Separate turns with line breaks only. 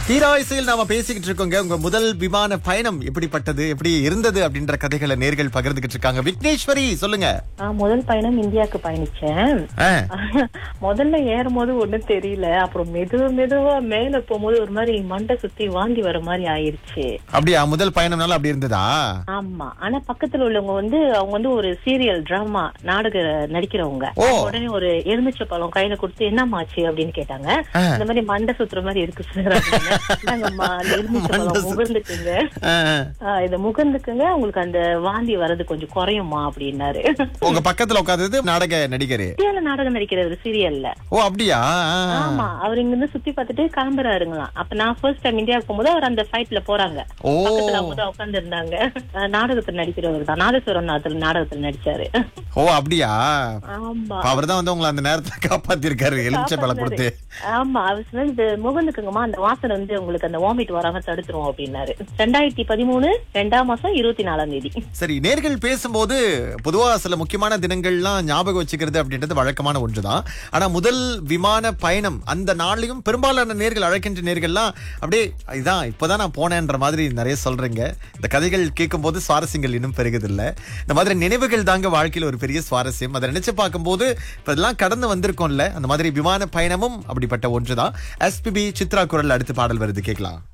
தீராயிசையில் நாம பேசிக்கிட்டு இருக்கோங்க உங்க முதல் விமான பயணம் எப்படிப்பட்டது எப்படி இருந்தது அப்படின்ற கதைகளை நேர்கள் பகிர்ந்துகிட்டு இருக்காங்க விக்னேஸ்வரி சொல்லுங்க
நான் முதல் பயணம் இந்தியாவுக்கு பயணிச்சேன்
ஆ,
முதல்ல ஏறும் போது ஒண்ணும் தெரியல அப்புறம் மெதுவா மெதுவா மேல போகும்போது ஒரு மாதிரி மண்டை சுத்தி வாந்தி வர மாதிரி ஆயிருச்சு
அப்படியா முதல் பயணம்னால அப்படி இருந்ததா
ஆமா ஆனா பக்கத்துல உள்ளவங்க வந்து அவங்க வந்து ஒரு சீரியல் டிராமா நாடக நடிக்கிறவங்க
ஓ.
உடனே ஒரு எலுமிச்சை பழம் கையில கொடுத்து என்னமாச்சு அப்படின்னு கேட்டாங்க
ஆ.
இந்த மாதிரி மண்டை சுத்துற மாதிரி இருக்கு சார் அப்படின்னேன். இந்தாங்கம்மா, அந்த எலுமிச்சை
மண்டை
பழம்
சுத்து-
முகர்ந்துக்குங்க
ஆ,
ஆ, இத முகர்ந்துக்குங்க உங்களுக்கு அந்த வாந்தி வர்றது கொஞ்சம் குறையுமா அப்படின்னாரு
உங்க பக்கத்துல உட்கார்ந்தது நாடக நடிகரு
இந்தியால நாடகம் நடிக்கிற ஒரு சீரியல்ல
ஓ அப்படியா ஆ.
ஆமா அவர் இங்க இருந்து சுத்தி பார்த்துட்டு கிளம்புறாருங்களாம் அப்ப நான் ஃபர்ஸ்ட் டைம் இந்தியாவுக்கு போகும்போது அவர் அந்த ஃபிளைட்ல போறாங்க
ஓ
பக்கத்துல அவங்க தான் உட்கார்ந்து இருந்தாங்க நாடகத்துல நடிக்கிறவர் தான் நாதஸ்வரம் நாதத்துல நாடகத்துல நடிச்சாரு
ஓ அப்படியா
ஆமா
அவர் தான் வந்து உங்களை அந்த நேரத்துல காப்பாத்திருக்காரு எலுமிச்சை பழம் கொடுத்து
ஆமா அவர் சொன்னாரு இது முகந்துக்குங்கம்மா அந்த வாசனை வந்து உங்களுக்கு அந்த வாமிட் வராம தடுத்துரும் அப்படின்னாரு ரெண்டாயிரத்தி பதிமூணு ரெண்டாம் மாசம் இருபத்தி நாலாம் தேதி
சரி நேர்கள் பேசும்போது பொதுவா சில முக்கியமான தினங்கள்லாம் ஞாபகம் வச்சுக்கிறது அப்படின்றது வழக்கமான ஒன்றுதான் ஆனா முதல் விமான பயணம் அந்த நாள்லயும் பெரும்பாலான நேர்கள் அழைக்கின்ற நேர்கள்லாம் அப்படியே இதான் இப்பதான் நான் போனேன்ற மாதிரி நிறைய சொல்றீங்க இந்த கதைகள் கேட்கும்போது சுவாரஸ்யங்கள் இன்னும் பெருகுது இல்ல இந்த மாதிரி நினைவுகள் தாங்க வாழ்க்கையில ஒரு பெரிய சுவாரஸ்யம் அதை நினைச்சு பார்க்கும்போது இப்ப இதெல்லாம் கடந்து வந்திருக்கோம்ல அந்த மாதிரி விமான பயணமும் அப்படிப்பட்ட ஒன்றுதான் எஸ்பிபி சித்ரா குரல் அடுத்து பாடல் வருது கேட்கலாம்